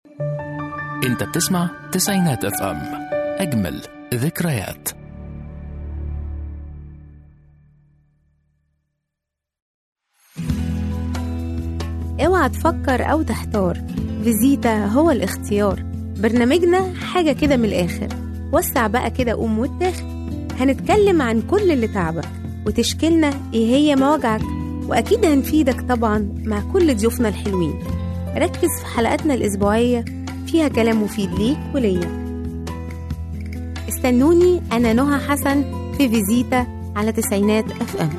انت بتسمع تسعينات اف ام اجمل ذكريات اوعى تفكر او تحتار فيزيتا هو الاختيار برنامجنا حاجة كده من الآخر وسع بقى كده قوم واتاخد هنتكلم عن كل اللي تعبك وتشكيلنا ايه هي مواجعك واكيد هنفيدك طبعا مع كل ضيوفنا الحلوين ركز في حلقاتنا الاسبوعيه فيها كلام مفيد ليك وليا استنوني انا نهى حسن في فيزيتا على تسعينات اف ام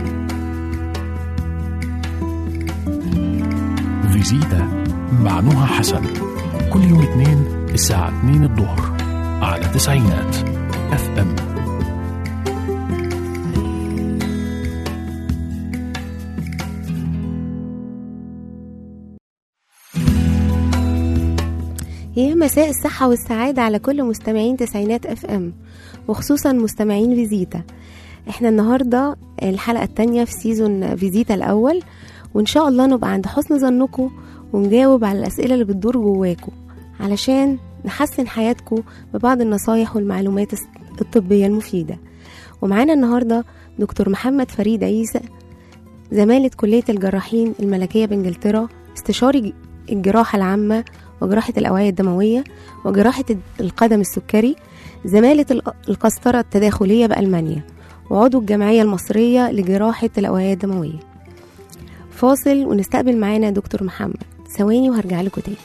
فيزيتا مع نهى حسن كل يوم اثنين الساعة 2 الظهر على تسعينات اف ام يا مساء الصحة والسعادة على كل مستمعين تسعينات اف ام وخصوصا مستمعين فيزيتا احنا النهاردة الحلقة التانية في سيزون فيزيتا الأول وإن شاء الله نبقى عند حسن ظنكم ونجاوب على الأسئلة اللي بتدور جواكم علشان نحسن حياتكم ببعض النصايح والمعلومات الطبية المفيدة ومعانا النهاردة دكتور محمد فريد عيسى زمالة كلية الجراحين الملكية بإنجلترا استشاري الجراحة العامة وجراحة الأوعية الدموية وجراحة القدم السكري زمالة القسطرة التداخلية بألمانيا وعضو الجمعية المصرية لجراحة الأوعية الدموية فاصل ونستقبل معانا دكتور محمد ثواني وهرجع لكم تاني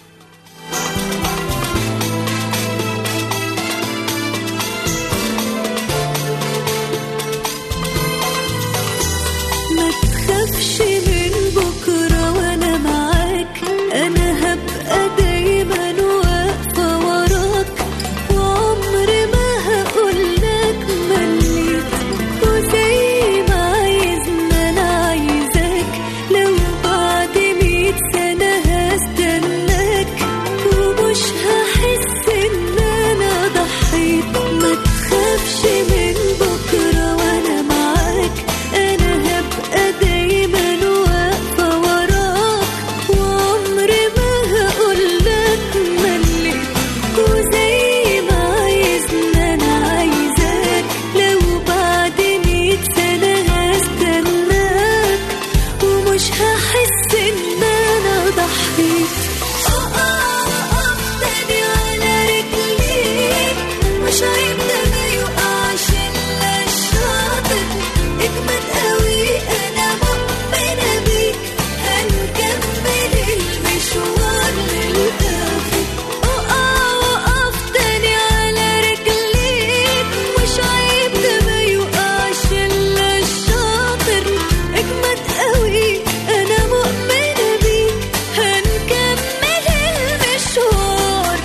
ما تخافش من بكرة وأنا معاك أنا هبقى دايما واقفة وراك وعمري ما هقولك مليت وزي ما عايزنا أنا عايزاك لو بعد مية سنة هستناك ومش هحس إن أنا ضحيت ما تخافش من بكرة وأنا معاك أنا هبقى دايما واقفة وراك وعمري ما هقولك مليت وزي ما عايزنا أنا عايزاك لو بعد مية سنة هستناك ومش هحس إن أنا ضحيت أقف تاني على رجليك مش عيب ده ما يقعش إلا الشاطر اجمد قوي أنا مؤمنة بيك هنكمل المشوار للآخر أقف تاني على رجليك مش عيب ده ما يقعش إلا الشاطر اجمد قوي أنا مؤمنة بيك هنكمل المشوار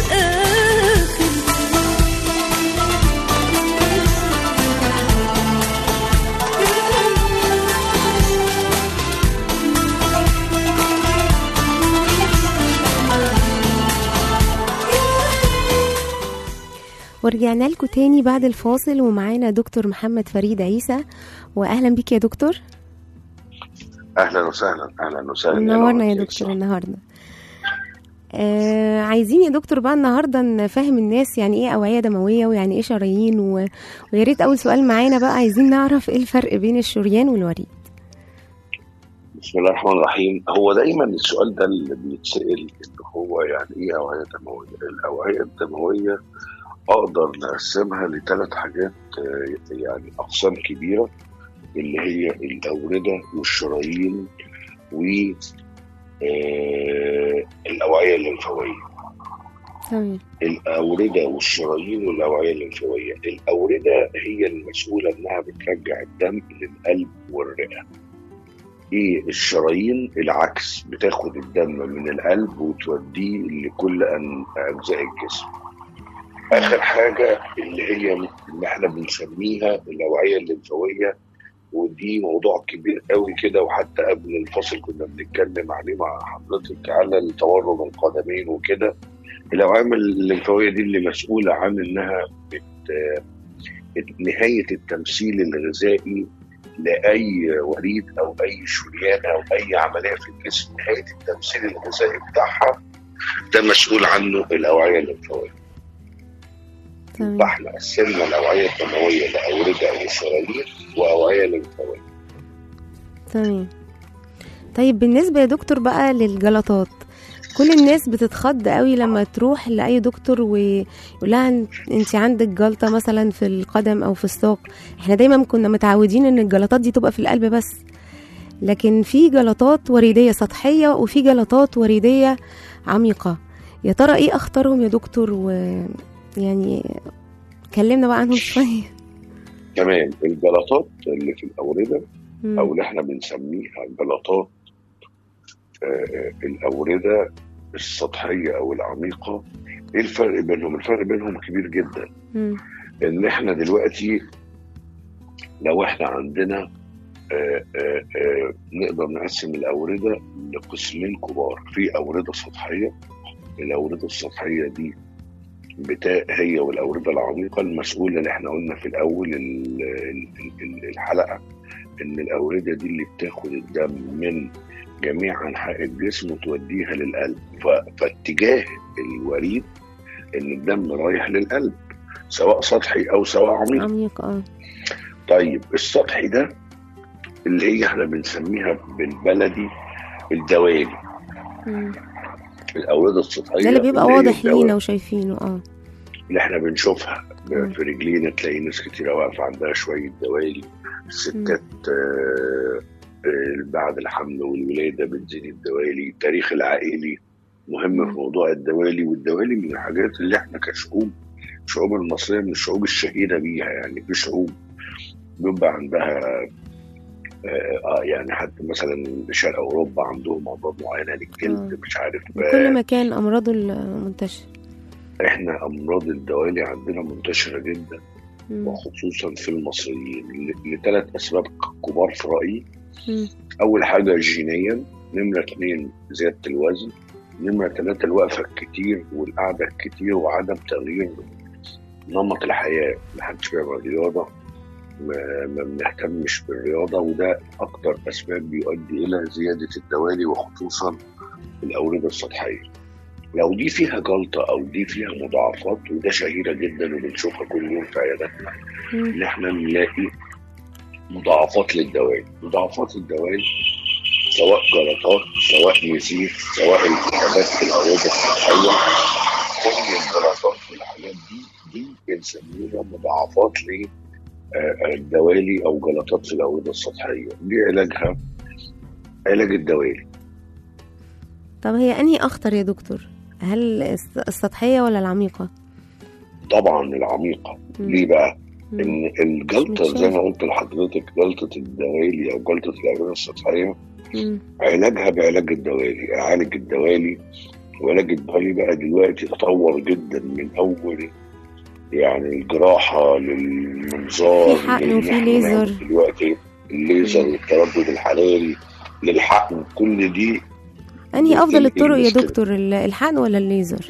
للآخر ورجعنا لكم تاني بعد الفاصل ومعانا دكتور محمد فريد عيسى واهلا بيك يا دكتور اهلا وسهلا اهلا وسهلا منورنا يا نهى. دكتور النهارده آه عايزين يا دكتور بقى النهارده نفهم الناس يعني ايه اوعيه دمويه ويعني ايه شرايين و... ويا ريت اول سؤال معانا بقى عايزين نعرف ايه الفرق بين الشريان والوريد بسم الله الرحمن الرحيم هو دايما السؤال ده اللي بيتسال اللي هو يعني ايه اوعيه دمويه الاوعيه الدمويه اقدر نقسمها لثلاث حاجات آه، يعني اقسام كبيره اللي هي الاورده والشرايين و آه، الاوعيه الليمفاويه تمام الأوردة والشرايين والأوعية الليمفاوية الأوردة هي المسؤولة إنها بترجع الدم للقلب والرئة إيه الشرايين العكس بتاخد الدم من القلب وتوديه لكل أن- أجزاء الجسم آخر حاجة اللي هي اللي إحنا بنسميها الأوعية الليمفاوية ودي موضوع كبير قوي كده وحتى قبل الفصل كنا بنتكلم عليه مع حضرتك على التورم القدمين وكده الأوعية الليمفاوية دي اللي مسؤولة عن إنها بت... نهاية التمثيل الغذائي لأي وريد أو أي شريان أو أي عملية في الجسم نهاية التمثيل الغذائي بتاعها ده مسؤول عنه الاوعيه الليمفاويه تمام فاحنا قسمنا الاوعيه الدمويه لاورده وشرايين واوعيه ليمفاويه تمام طيب بالنسبة يا دكتور بقى للجلطات كل الناس بتتخض قوي لما تروح لأي دكتور ويقول لها انت عندك جلطة مثلا في القدم أو في الساق احنا دايما كنا متعودين ان الجلطات دي تبقى في القلب بس لكن في جلطات وريدية سطحية وفي جلطات وريدية عميقة يا ترى ايه اخطرهم يا دكتور ويعني كلمنا بقى عنهم شوية تمام الجلطات اللي في الاورده مم. او اللي احنا بنسميها جلطات آه، الاورده السطحيه او العميقه ايه الفرق بينهم؟ الفرق بينهم كبير جدا مم. ان احنا دلوقتي لو احنا عندنا آه، آه، آه، نقدر نقسم الاورده لقسمين كبار في اورده سطحيه الاورده السطحيه دي بتاع هي والاورده العميقه المسؤوله اللي احنا قلنا في الاول ال- ال- ال- الحلقه ان الاورده دي اللي بتاخد الدم من جميع انحاء الجسم وتوديها للقلب ف- فاتجاه الوريد ان الدم رايح للقلب سواء سطحي او سواء عميق عميق اه طيب السطحي ده اللي هي احنا بنسميها بالبلدي الدوالي مم. الاورده السطحيه ده اللي بيبقى هي واضح الدوالي لينا وشايفينه اه اللي احنا بنشوفها مم. في رجلينا تلاقي ناس كتيرة واقفة عندها شوية دوالي الستات آه، آه، بعد الحمل والولادة بتزيد الدوالي التاريخ العائلي مهم مم. في موضوع الدوالي والدوالي من الحاجات اللي احنا كشعوب الشعوب المصرية من الشعوب الشهيرة بيها يعني في شعوب بيبقى عندها آه آه، يعني حتى مثلا شرق اوروبا عندهم امراض معينه للجلد آه. مش عارف في كل مكان امراضه المنتشره احنا امراض الدوالي عندنا منتشره جدا مم. وخصوصا في المصريين ل- لثلاث اسباب كبار في رايي مم. اول حاجه جينيا نمره اثنين زياده الوزن نمره ثلاثه الوقفه الكتير والقعده الكتير وعدم تغيير نمط الحياه محدش بيعمل رياضه ما ما بنهتمش بالرياضه وده اكتر اسباب بيؤدي الى زياده الدوالي وخصوصا الاورده السطحيه لو دي فيها جلطه او دي فيها مضاعفات وده شهيره جدا وبنشوفها كل يوم في عياداتنا مم. ان احنا نلاقي مضاعفات للدوالي مضاعفات الدوالي سواء جلطات سواء نزيف سواء التهابات في الاورده الصحيه كل الجلطات والحاجات دي دي بنسميها مضاعفات للدوالي او جلطات في الاورده السطحيه دي علاجها علاج الدوالي طب هي انهي اخطر يا دكتور هل الس- السطحيه ولا العميقه طبعا العميقه مم. ليه بقى؟ مم. ان الجلطه مش زي ما شايفة. قلت لحضرتك جلطه الدوالي او جلطه الاورده السطحيه مم. علاجها بعلاج الدوالي اعالج الدوالي وعلاج الدوالي بقى دلوقتي تطور جدا من اول يعني الجراحه للمنظار في حقن لإن وفي إحنا ليزر. نعمل دلوقتي الليزر مم. والتردد الحراري للحقن كل دي انهي افضل ال- الطرق يا المشكلة. دكتور ال- الحقن ولا الليزر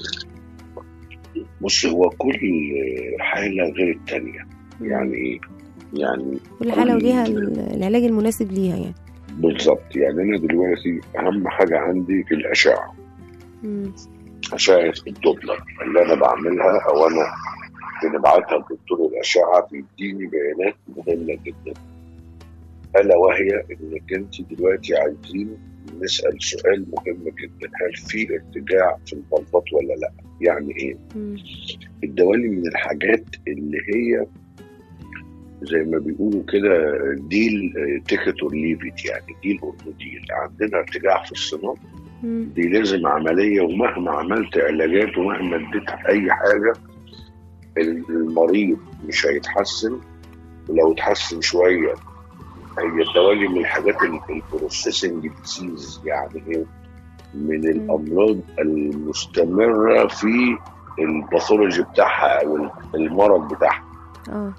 بص هو كل حاله غير التانيه مم. يعني ايه؟ يعني كل حاله وليها ال- العلاج المناسب ليها يعني بالظبط يعني انا دلوقتي اهم حاجه عندي الاشعه مم. أشعة الدوبلر اللي أنا بعملها أو أنا بنبعتها لدكتور الأشعة بيديني بيانات مهمة جدا ألا وهي إنك أنت دلوقتي عايزين نسأل سؤال مهم جدا هل في ارتجاع في البلطات ولا لا؟ يعني إيه؟ مم. الدوالي من الحاجات اللي هي زي ما بيقولوا كده ديل تيكت اور ليفيت يعني ديل اور نو ديل عندنا ارتجاع في الصمام مم. دي لازم عملية ومهما عملت علاجات ومهما اديت أي حاجة المريض مش هيتحسن ولو اتحسن شوية هي الدوالي من الحاجات البروسيسنج ديزيز يعني هي من الأمراض المستمرة في الباثولوجي بتاعها أو المرض بتاعها اه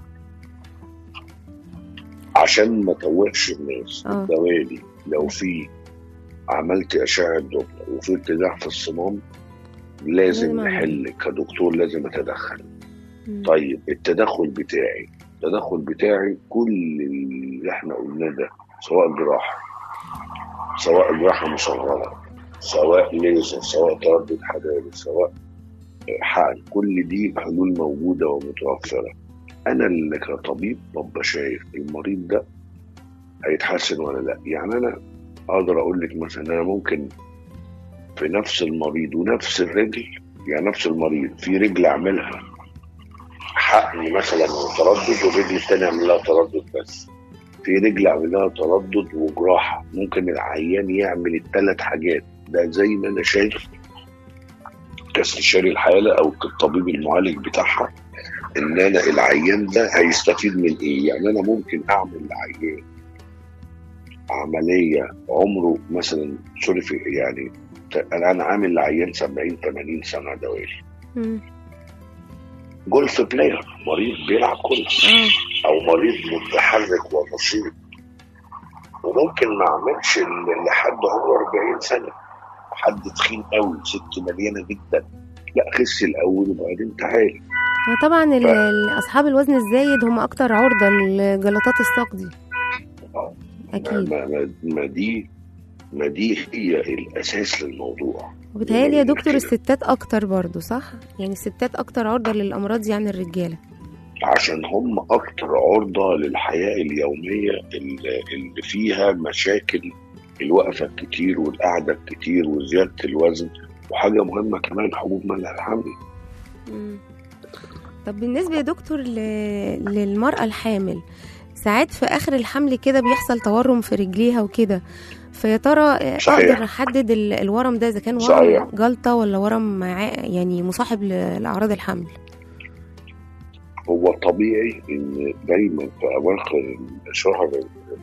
عشان ما توهش الناس آه. الدوالي لو في عملت أشعة دوبلر وفي ارتجاع في الصمام لازم لازم أعمل. نحل كدكتور لازم اتدخل مم. طيب التدخل بتاعي التدخل بتاعي كل اللي احنا قلناه ده سواء جراحه سواء جراحه مصغره سواء ليزر سواء تردد حراري سواء حقن كل دي حلول موجوده ومتوفره انا اللي كطبيب ببقى شايف المريض ده هيتحسن ولا لا يعني انا اقدر اقول لك مثلا انا ممكن في نفس المريض ونفس الرجل يعني نفس المريض في رجل اعملها حقن مثلا وتردد والرجل التانية اعمل لها تردد بس في رجل اعمل لها تردد وجراحه ممكن العيان يعمل الثلاث حاجات ده زي ما انا شايف كاستشاري الحاله او كالطبيب المعالج بتاعها ان انا العيان ده هيستفيد من ايه يعني انا ممكن اعمل لعيان عمليه عمره مثلا سوري في يعني ت- انا عامل لعيان 70 80 سنه دوالي مم. جولف بلاير مريض بيلعب جولف اه او مريض متحرك ونشيط وممكن ما اعملش ل- لحد عمره 40 سنه حد تخين قوي ست مليانه جدا لا خس الاول وبعدين تعالي طبعا ال- ال- اصحاب الوزن الزايد هم اكتر عرضه لجلطات الساق دي آه. اكيد ما, ما, ما دي ما دي هي الاساس للموضوع وبتهيألي يا دكتور كده. الستات اكتر برضو صح يعني الستات اكتر عرضه للامراض دي عن الرجاله عشان هم اكتر عرضه للحياه اليوميه اللي اللي فيها مشاكل الوقفه الكتير والقعده الكتير وزياده الوزن وحاجه مهمه كمان حبوب منع الحمل مم. طب بالنسبة يا دكتور ل... للمرأة الحامل ساعات في آخر الحمل كده بيحصل تورم في رجليها وكده فيا ترى آه، صحيح. أقدر أحدد ال- الورم ده إذا كان ورم صحيح. جلطة ولا ورم ع- يعني مصاحب ل- لأعراض الحمل هو طبيعي ان دايما في اواخر شهر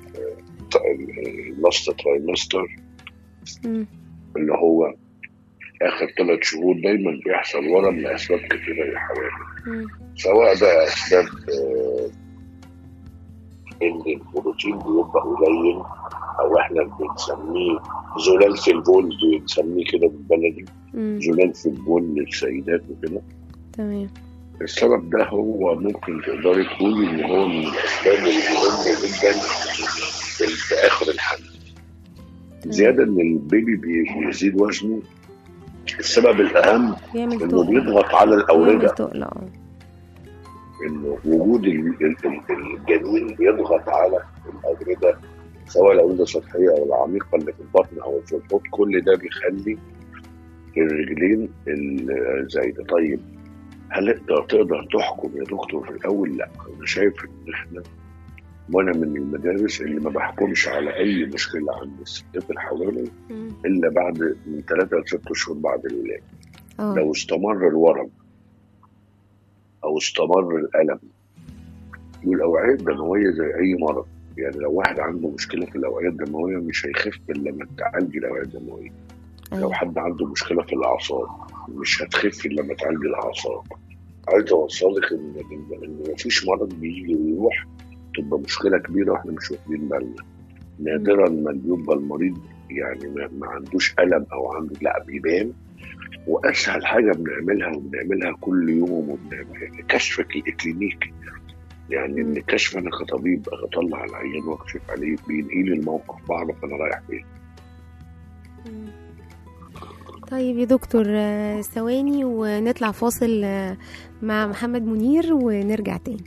اللاست ترايمستر مم. اللي هو اخر ثلاث شهور دايما بيحصل ورم لاسباب كتيره يا حبايبي مم. سواء بقى اسباب آه، ان البروتين بيبقى قليل او احنا بنسميه زلال في البول بنسميه كده بالبلدي مم. زلال في البول للسيدات وكده تمام السبب ده هو ممكن تقدري تقولي ان هو من الاسباب المهمه جدا في في اخر الحمل زياده ان البيبي بي- بيزيد وزنه السبب الاهم بيعمل انه تقل بيضغط على بيعمل الاورده تقل اه انه وجود ال- ال- ال- الجنين بيضغط على الاورده سواء الاورده السطحيه او العميقه اللي في البطن او في الحوض كل ده بيخلي الرجلين الزايده طيب هل تقدر تقدر تحكم يا دكتور في الاول؟ لا انا شايف ان احنا وانا من المدارس اللي ما بحكمش على اي مشكله عند الستات الحوامل مم. الا بعد من ثلاثه لست شهور بعد الولاده اه لو استمر الورم او استمر الالم والاوعيه الدمويه زي اي مرض يعني لو واحد عنده مشكله في الاوعيه الدمويه مش هيخف الا لما تعالجي الاوعيه الدمويه لو أيوة. حد عنده مشكله في الاعصاب مش هتخف الا لما تعالجي الاعصاب عايز اوصلك ان ان إن مفيش مرض بيجي ويروح تبقى مشكله كبيره واحنا مش واخدين بالنا نادرا ما بيبقى المريض يعني ما, ما عندوش الم او عنده لا بيبان واسهل حاجه بنعملها وبنعملها كل يوم وبنعملها كشف كي- كلينيكي يعني ان كشف انا كطبيب اطلع العيان واكشف عليه بينقل الموقف بعرف انا رايح فين مم. طيب يا دكتور آه، ثواني ونطلع فاصل آه، مع محمد منير ونرجع تاني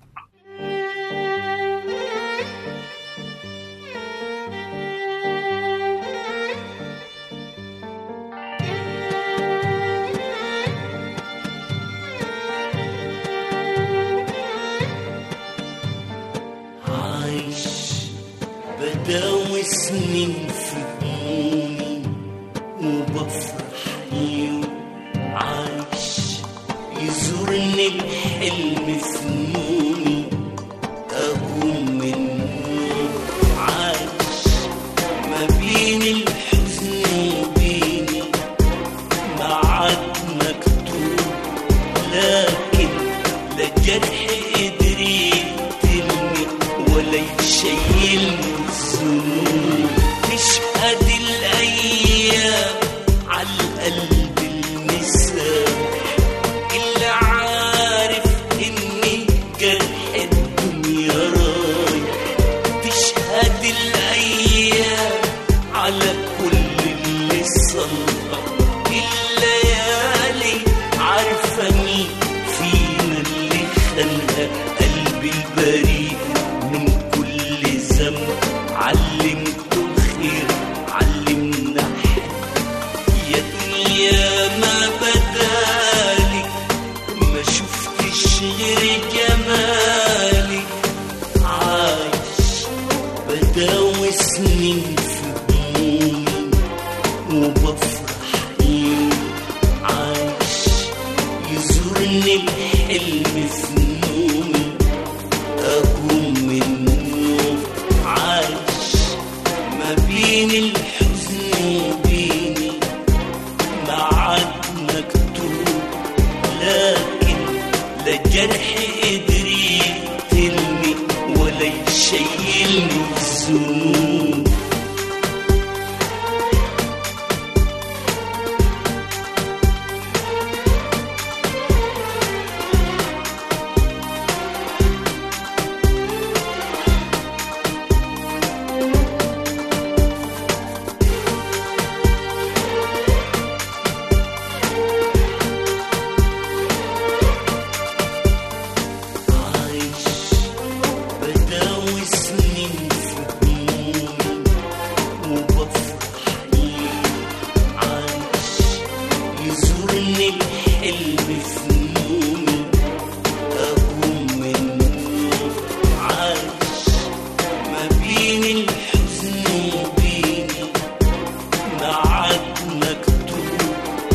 عايش بداوي سنين في همومي وبفرح يوم عايش يزورني الحلم في نومي أقوم من النوم عايش ما بين الحزن وبيني معاد مكتوب لكن لا جرح قدر يقتلني ولا يشيلني الذنوب تشهد الايام على القلب المسامح اللي عارف اني جرح الدنيا رايح تشهد الايام على كل اللي صلح يا ما بدالي ما شفتش غير جمالك عايش بداوي سنين في همومي وبفرح يوم عايش يزورني الحلم في نومي أقوم من النوم عايش ما بين الحزن وبيني معاد مكتوب لكن لا جرح قدر يقتلني ولا يشيلني الذنوب عايش بداوي سنين في همومي وبفرح يوم عايش يزورني الحلم في نومي أقوم من النوم عايش ما بين الحزن وبيني معاد مكتوب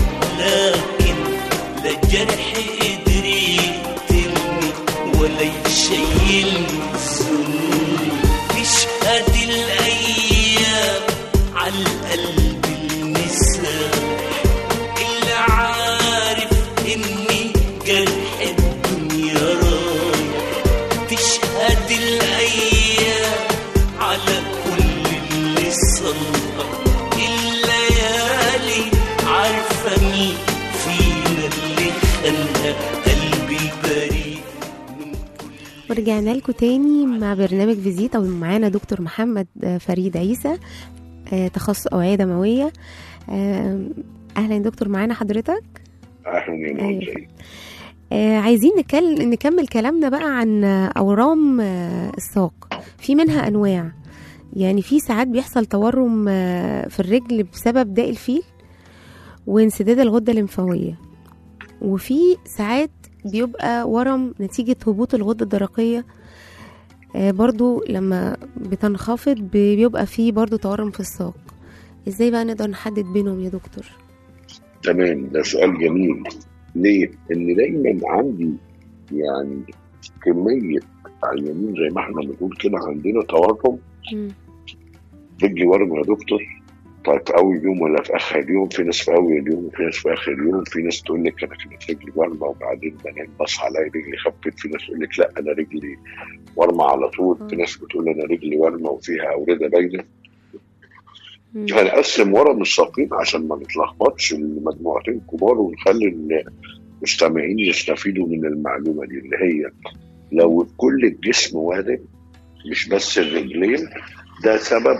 لكن لا جرح قدر يقتلني ولا يشيلني الذنوب تشهد الايام على القلب المسامح اللي عارف اني جرح الدنيا رايح تشهد الايام على كل اللي صلى الليالي عارفه مين فينا اللي خلى قلبي البريء من كل ورجعنا لكم تاني مع برنامج فيزيتا ومعانا دكتور محمد آه، فريد عيسى آه، تخصص أوعية دموية آه، أهلا يا دكتور معانا حضرتك اهلا يا أيوة. مولاي آه، عايزين نكل... نكمل كلامنا بقى عن آه، أورام آه، الساق في منها أنواع يعني في ساعات بيحصل تورم آه، في الرجل بسبب داء الفيل وانسداد الغدة الليمفاوية وفي ساعات بيبقى ورم نتيجة هبوط الغدة الدرقية آه، برضو لما بتنخفض بي- بيبقى فيه برضو تورم في الساق ازاي بقى نقدر نحدد بينهم يا دكتور تمام ده سؤال جميل ليه؟ ان دايما عندي يعني كميه عيانين زي ما احنا بنقول كده عندنا تورم مم. رجلي ورم يا دكتور طيب في اول يوم ولا في اخر يوم في ناس في اول يوم وفي ناس في اخر يوم في ناس تقول لك انا كانت رجلي ورمه وبعدين بنام بصحى الاقي رجلي خفت في ناس تقول لك لا انا رجلي ورمه على طول في ناس بتقول انا رجلي ورمه وفيها اورده باينه مم. هنقسم ورم الساقين عشان ما نتلخبطش لمجموعتين كبار ونخلي المستمعين يستفيدوا من المعلومه دي اللي هي لو كل الجسم وارم مش بس الرجلين ده سبب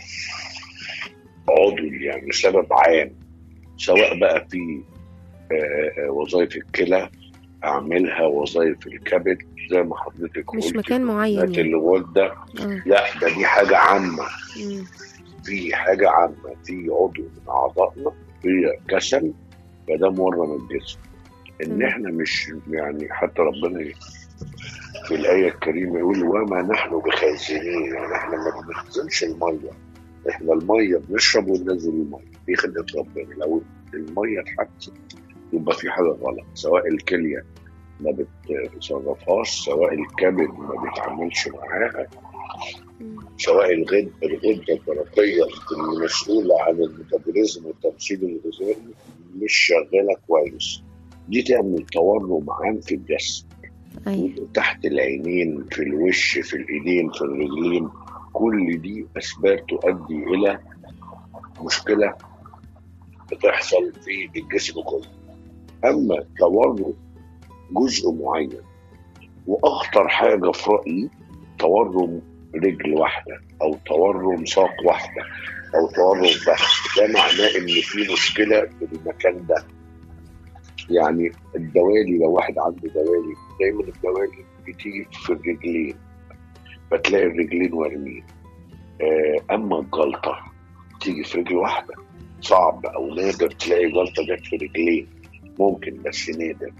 عضوي يعني سبب عام سواء بقى في آه، آه، وظائف الكلى اعملها وظائف الكبد زي ما حضرتك مش قلت مكان معين ذات يعني. الغده آه. لا ده دي حاجه عامه مم. في حاجه عامه في عضو من اعضائنا في كسل فده مورم الجسم ان تمام. احنا مش يعني حتى ربنا ي- في الايه الكريمه يقول وما نحن بخازنين يعني احنا ما بنخزنش الميه احنا الميه بنشرب وننزل الميه دي خدمه ربنا لو الميه اتحبست يبقى في حاجه غلط سواء الكليه ما بتصرفهاش سواء الكبد ما بيتعاملش معاها مم. سواء الغد الغده الدرقيه المسؤوله عن الميتابوليزم والتمثيل الغذائي مش شغاله كويس دي تعمل تورم عام في الجسم أيوة. تحت العينين في الوش في الايدين في الرجلين كل دي اسباب تؤدي الى مشكله بتحصل في الجسم كله اما تورم جزء معين واخطر حاجه في رايي تورم رجل واحده او تورم ساق واحده او تورم فخذ ده معناه ان في مشكله في المكان ده يعني الدوالي لو واحد عنده دوالي دايما الدوالي بتيجي في الرجلين فتلاقي الرجلين وارمين آه، اما الجلطه تيجي في رجل واحده صعب او نادر تلاقي جلطه جت في رجلين ممكن بس نادر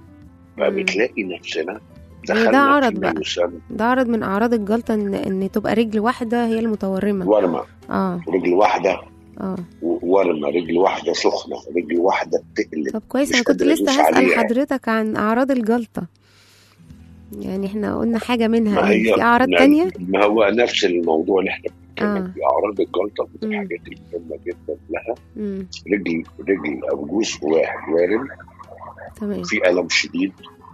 فبتلاقي نفسنا ده دخلنا عرض فيما بقى. يسمى ده عرض من اعراض الجلطه ان ان تبقى رجل واحده هي المتورمه ورمه اه رجل واحده اه ورمه رجل واحده سخنه رجل واحده بتقلب طب كويس مش انا كنت قادر لسه أدوس هسأل عليها. حضرتك عن اعراض الجلطة يعني احنا قلنا حاجة منها ما ايه هي في اعراض ما- تانية ما هو نفس الموضوع اللي احنا بنتكلم آه. فيه اعراض الجلطه من مم. الحاجات المهمه جدا لها امم رجل رجل او جزء واحد وارم تمام في الم شديد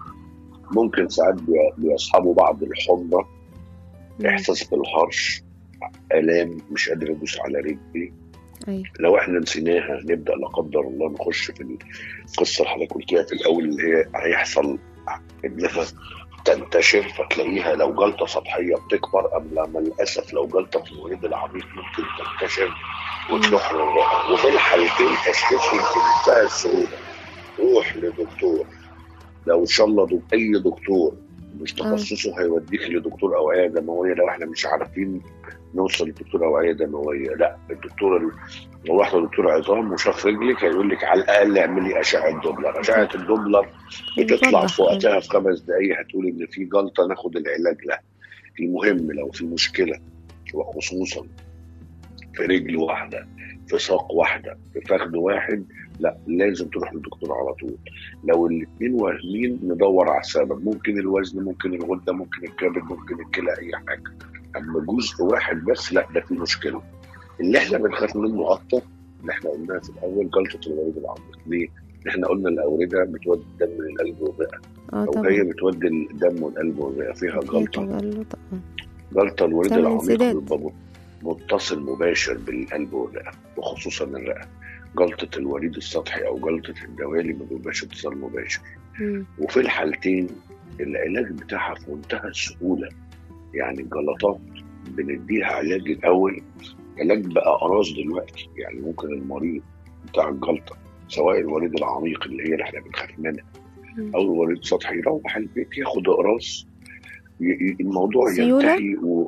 ممكن ساعات بي- بيصحبوا بعض الحمره مم. احساس بالهرش الام مش قادر ادوس على رجلي ايوه لو احنا نسيناها نبدا لا قدر الله نخش في القصه اللي حضرتك قلتيها في الاول اللي هي هيحصل انها تنتشر فتلاقيها لو جلطه سطحيه بتكبر ام لما للاسف لو جلطه في الوريد العميق ممكن تنتشر وتروح للرئه وفي الحالتين تشخيصهم في منتهى السهوله روح لدكتور لو ان شاء الله دك- اي دكتور مش تخصصه هيوديك لدكتور اوعيه دمويه لو احنا مش عارفين نوصل لدكتور اوعيه دمويه لا الدكتور ال- لو رحت لدكتور عظام وشاف رجلك هيقول لك على الاقل اعملي اشعه دوبلر اشعه الدوبلر بتطلع بتوضح. في وقتها في خمس دقائق هتقول ان في جلطه ناخد العلاج لها المهم لو في مشكله وخصوصا في رجل واحده في ساق واحده في فخذ واحد لا لازم تروح للدكتور على طول لو الاثنين واهمين ندور على السبب ممكن الوزن ممكن الغده ممكن الكبد ممكن الكلى اي حاجه اما جزء واحد بس لا ده في مشكله اللي احنا بنخاف منه اكتر اللي احنا قلناها في الاول جلطه الوريد العميق ليه؟ احنا قلنا الاورده بتودي الدم للقلب والرئه اه او هي طبعا بتودي الدم والقلب والرئه فيها في جلطه تجلط آه. جلطه الوريد تعمل العميق انسداد. بيبقى مت- متصل مباشر بالقلب والرئه وخصوصا الرئه جلطه الوريد السطحي او جلطه الدوالي ما بيبقاش اتصال مباشر مم. وفي الحالتين العلاج بتاعها في منتهى السهوله يعني الجلطات بنديها علاج الاول علاج بقى اقراص دلوقتي يعني ممكن المريض بتاع الجلطه سواء الوريد العميق اللي هي اللي احنا بنخاف منها مم. او الوريد السطحي يروح البيت ياخد اقراص ي- ي- الموضوع سيولة؟ ينتهي و...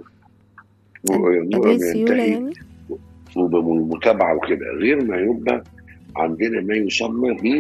أدوية سيولة ينتهي يعني وبالمتابعه وكده غير ما يبقى عندنا ما يسمى ب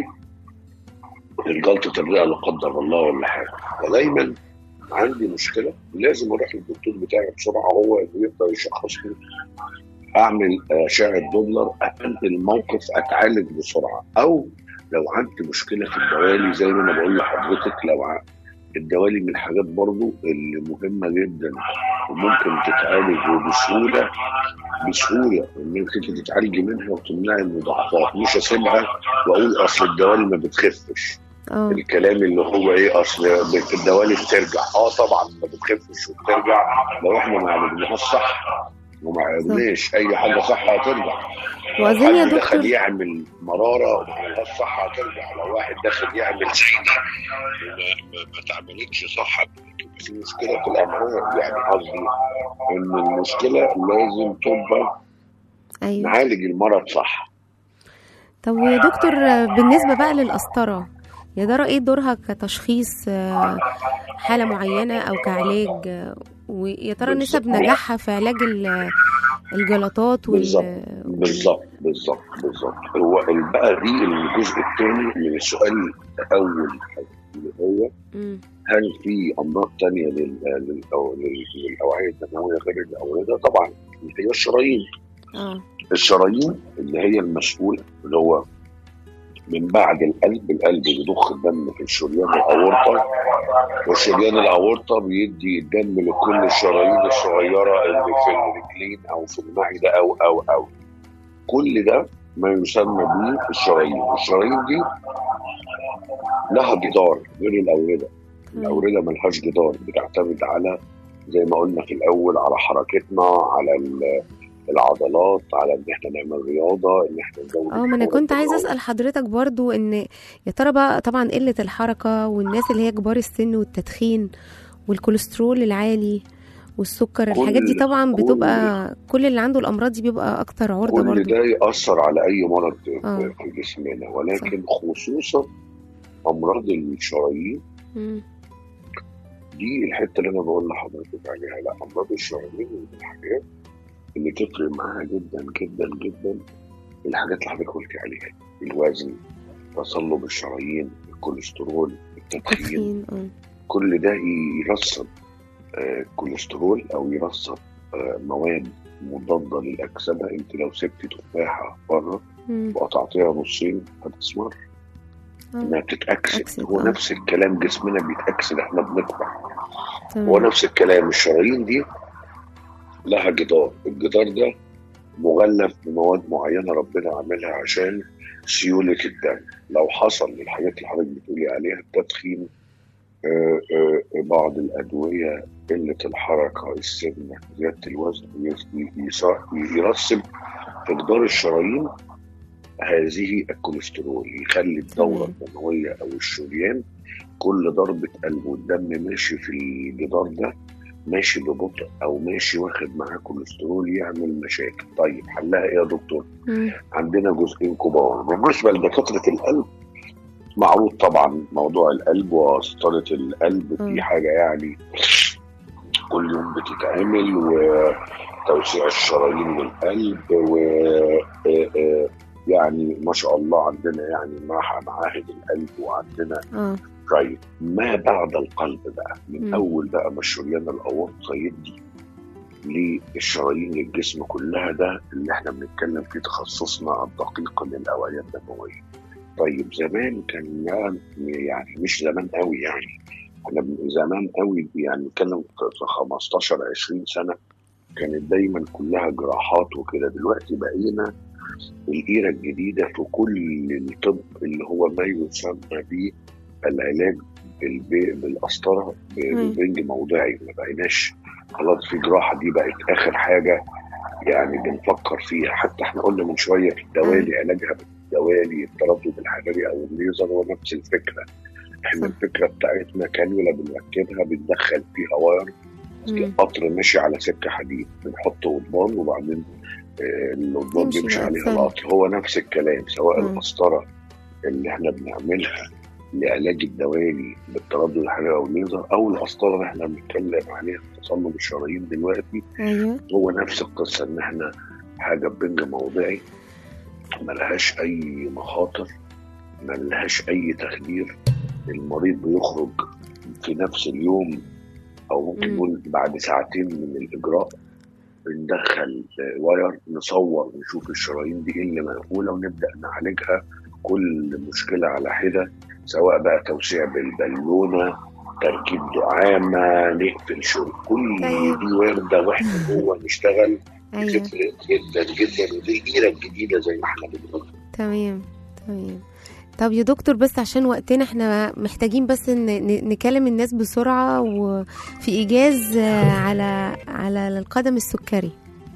الجلطه الرئه لا قدر الله ولا حاجه فدايما عندي مشكله لازم اروح للدكتور بتاعي بسرعه هو اللي يقدر يشخص لي اعمل اشعه دوبلر اقل الموقف اتعالج بسرعه او لو عندي مشكله في الدوالي زي ما انا بقول لحضرتك لو ع- الدوالي من الحاجات برضو اللي مهمه جدا وممكن تتعالج وبسهوله بسهوله انك انت تتعالجي منها وتمنعي المضاعفات مش اسيبها واقول اصل الدوالي ما بتخفش اه الكلام اللي هو ايه اصل الدوالي بترجع اه طبعا ما بتخفش وبترجع لو احنا ما عالجناهاش صح وما عالجناش اي حاجه صح هترجع لو وأظن يا حد دكتور- دخل يعمل مراره وما عملهاش صح هترجع لو واحد داخل يعمل زينه وما ما- ما اتعملتش صح بتبقى في مشكله في الامراض يعني قصدي ان المشكله لازم تبقى ايوه نعالج المرض صح طب ويا دكتور آه، بالنسبة بقى للقسطرة يا ترى ايه دورها كتشخيص آه، حالة معينة او كعلاج آه، ويا ترى نسب بالظبط. نجاحها في علاج ال- الجلطات وال بالظبط. وال- بالظبط بالظبط بالظبط هو ال- بقى دي الجزء الثاني من السؤال الاول اللي هو مم. هل في امراض تانية لل- لل- أو لل- للاوعيه الدمويه غير الاورده؟ طبعا اللي هي الشرايين اه الشرايين اللي هي المسؤوله اللي هو من بعد القلب القلب بيضخ الدم في الشريان الاورطه والشريان الاورطه بيدي الدم لكل الشرايين الصغيره اللي في الرجلين او في المعده او او او كل ده ما يسمى به الشرايين الشرايين دي لها جدار غير الاورده الاورده ملهاش جدار بتعتمد على زي ما قلنا في الاول على حركتنا على ال- العضلات على ان احنا نعمل رياضه ان احنا نزود اه ما انا الكورة كنت عايزه الدموية. اسال حضرتك برضو ان يا ترى بقى طبعا قله الحركه والناس اللي هي كبار السن والتدخين والكوليسترول العالي والسكر كل- الحاجات دي طبعا كل- بتبقى كل اللي عنده الامراض دي بيبقى اكتر عرضه كل برضو ده يأثر على أي مرض آه. في- في جسمنا ولكن خصوصا أمراض الشرايين مم. دي الحتة اللي أنا بقول لحضرتك عليها لا أمراض الشرايين من الحاجات اللي تفرق معاها جدا جدا جدا الحاجات اللي حضرتك قلتي عليها الوزن تصلب الشرايين الكوليسترول التدخين كافيين اه كل ده يرسب آه، كوليسترول او يرسب آه، مواد مضاده للاكسده انت لو سبتي تفاحه بره مم. وقطعتيها نصين هتسمر آه. انها بتتاكسد أكسد، هو آه. نفس الكلام جسمنا بيتاكسد احنا بنكبر تمام. هو نفس الكلام الشرايين دي لها جدار الجدار ده مغلف بمواد معينه ربنا عاملها عشان سيوله الدم لو حصل للحاجات اللي حضرتك بتقولي عليها التدخين آه، آه، بعض الادويه قله الحركه السمنه زياده الوزن يس- يس- يرسب في جدار الشرايين هذه الكوليسترول يخلي الدوره تمام. الدمويه او الشريان كل ضربه قلب والدم ماشي في الجدار ده ماشي ببطء او ماشي واخد معاه كوليسترول يعمل مشاكل طيب حلها ايه يا دكتور مم. عندنا جزئين كبار بالنسبه لدكاتره القلب معروف طبعا موضوع القلب وسطره القلب مم. دي حاجه يعني كل يوم بتتعمل وتوسيع الشرايين للقلب و آه، آه، يعني ما شاء الله عندنا يعني مع معاهد القلب وعندنا اه طيب ما بعد القلب بقى من مم. اول بقى ما الشريان الاورطه يدي للشرايين للجسم كلها ده اللي احنا بنتكلم فيه تخصصنا الدقيق للاوعيه الدمويه. طيب زمان كان يعني- يعني مش زمان قوي يعني احنا بن- زمان قوي يعني نتكلم في 15 20 سنه كانت دايما كلها جراحات وكده دلوقتي بقينا الايرة الجديده في كل الطب اللي هو ما يسمى بالعلاج بالب- بالقسطره مم. ببنج موضعي ما بقيناش خلاص في جراحه دي بقت اخر حاجه يعني بنفكر فيها حتى احنا قلنا من شويه في الدوالي علاجها بالدوالي التردد الحراري او الليزر هو نفس الفكره احنا صح. الفكره بتاعتنا كانيولا بنركبها بندخل فيها واير مم. قطر ماشي على سكه حديد بنحط قضبان وبعدين آه، القضبان يمشي بيمشي بقى عليها سهل. القطر هو نفس الكلام سواء مم. القسطره اللي احنا بنعملها لعلاج الدوالي بالتردد الحراري او الليزر او القسطره اللي احنا بنتكلم عليها في تصلب الشرايين دلوقتي ايوه هو نفس القصه ان احنا حاجه بنج موضعي ملهاش اي مخاطر ملهاش اي تخدير المريض بيخرج في نفس اليوم او ممكن مم. نقول بعد ساعتين من الاجراء بندخل واير نصور نشوف الشرايين دي ايه اللي مقفوله ونبدا نعالجها كل مشكله على حده سواء بقى توسيع بالبالونه تركيب دعامه نقفل شغل كل طيب. دي وارده واحنا جوه نشتغل ايوه بتفرق جدا جدا ودي الجيره الجديده زي ما احنا بنقول تمام تمام طب يا دكتور بس عشان وقتنا احنا محتاجين بس ن- ن- نكلم الناس بسرعة وفي إيجاز آه، على على القدم السكري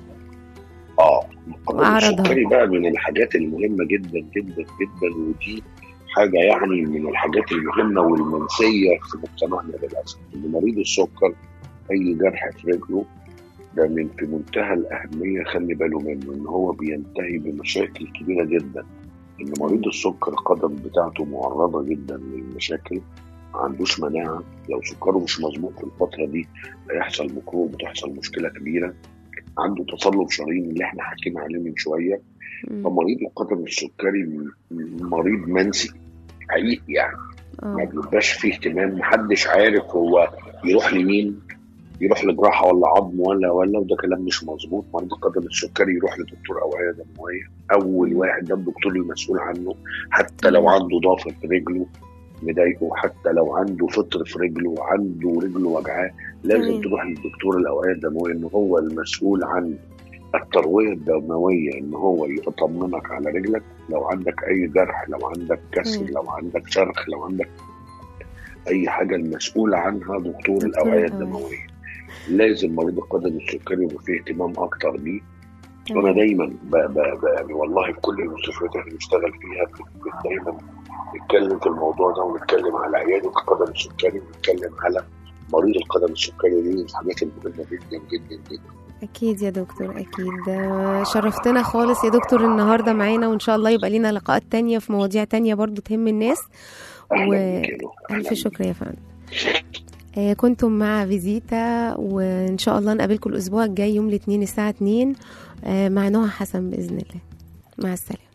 اه القدم وأعرضها. السكري بقى من الحاجات المهمه جدا جدا جدا ودي حاجه يعني من الحاجات المهمه والمنسيه في مجتمعنا للاسف ان مريض السكر اي جرح في رجله ده من في منتهى الاهميه خلي باله منه ان هو بينتهي بمشاكل كبيره جدا ان مريض السكر القدم بتاعته معرضه جدا للمشاكل ما عندوش مناعه لو سكره مش مظبوط في الفتره دي هيحصل ميكروب وتحصل مشكله كبيره عنده تصلب شرايين اللي احنا حكينا عليه من شويه مم. فمريض القدم السكري م- مريض منسي حقيقي يعني ما اه بيبقاش فيه اهتمام محدش عارف هو يروح لمين يروح لجراحه ولا عظم ولا ولا وده كلام مش مظبوط مريض القدم السكري يروح لدكتور اوعيه دمويه اول واحد ده الدكتور المسؤول عنه حتى لو عنده ضافر في رجله مضايقه حتى لو عنده فطر في رجله عنده رجله وجعاه لازم تمام. تروح للدكتور الاوعيه الدمويه ان هو المسؤول عن الترويه الدمويه ان هو يطمنك على رجلك لو عندك اي جرح لو عندك كسر مم. لو عندك شرخ لو عندك اي حاجه المسؤول عنها دكتور دكتور الاوعيه الأوعية. الدمويه لازم مريض القدم السكري يبقى فيه اهتمام اكتر بيه وانا تمام. دايما ب ب ب يعني والله في كل المستشفيات اللي بنشتغل فيها ب- ب- دايما نتكلم في الموضوع ده ونتكلم على عياده القدم السكري ونتكلم على مريض القدم السكري دي من الحاجات المهمه جدا جدا جدا أكيد يا دكتور أكيد آه، شرفتنا خالص يا دكتور النهاردة معانا وإن شاء الله يبقى لينا لقاءات تانية في مواضيع تانية برضو تهم الناس اهلا و- بيك يا نور. أهلاً ألف بيك. شكر يا فندم آه، كنتم مع فيزيتا وإن شاء الله نقابلكم الأسبوع الجاي يوم الاثنين الساعة 2 آه، مع نهى حسن بإذن الله مع السلامه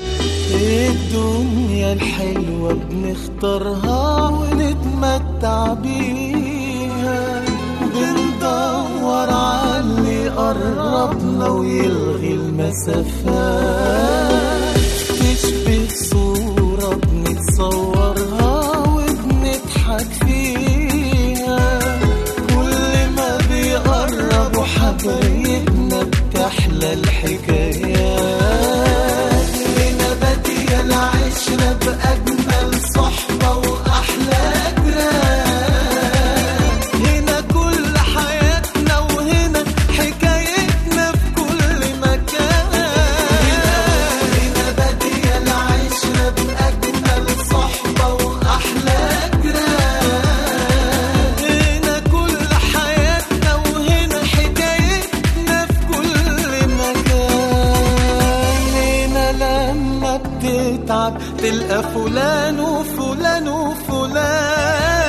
الدنيا الحلوة بنختارها ونتمتع بيها بندور على اللي قربنا ويلغي المسافات تشبه صورة بنتصورها وبنضحك فيها كل ما بيقربوا حبايبنا بتحلى الحكايات هنا بادية العشرة بأجمل صحبة وأحلى جيران هنا كل حياتنا وهنا حكايتنا في كل مكان هنا بادية العشرة بأجمل صحبة وأحلى جيران هنا كل حياتنا وهنا حكايتنا في كل مكان هنا لما بتتعب تلقى فلان وفلان وفلان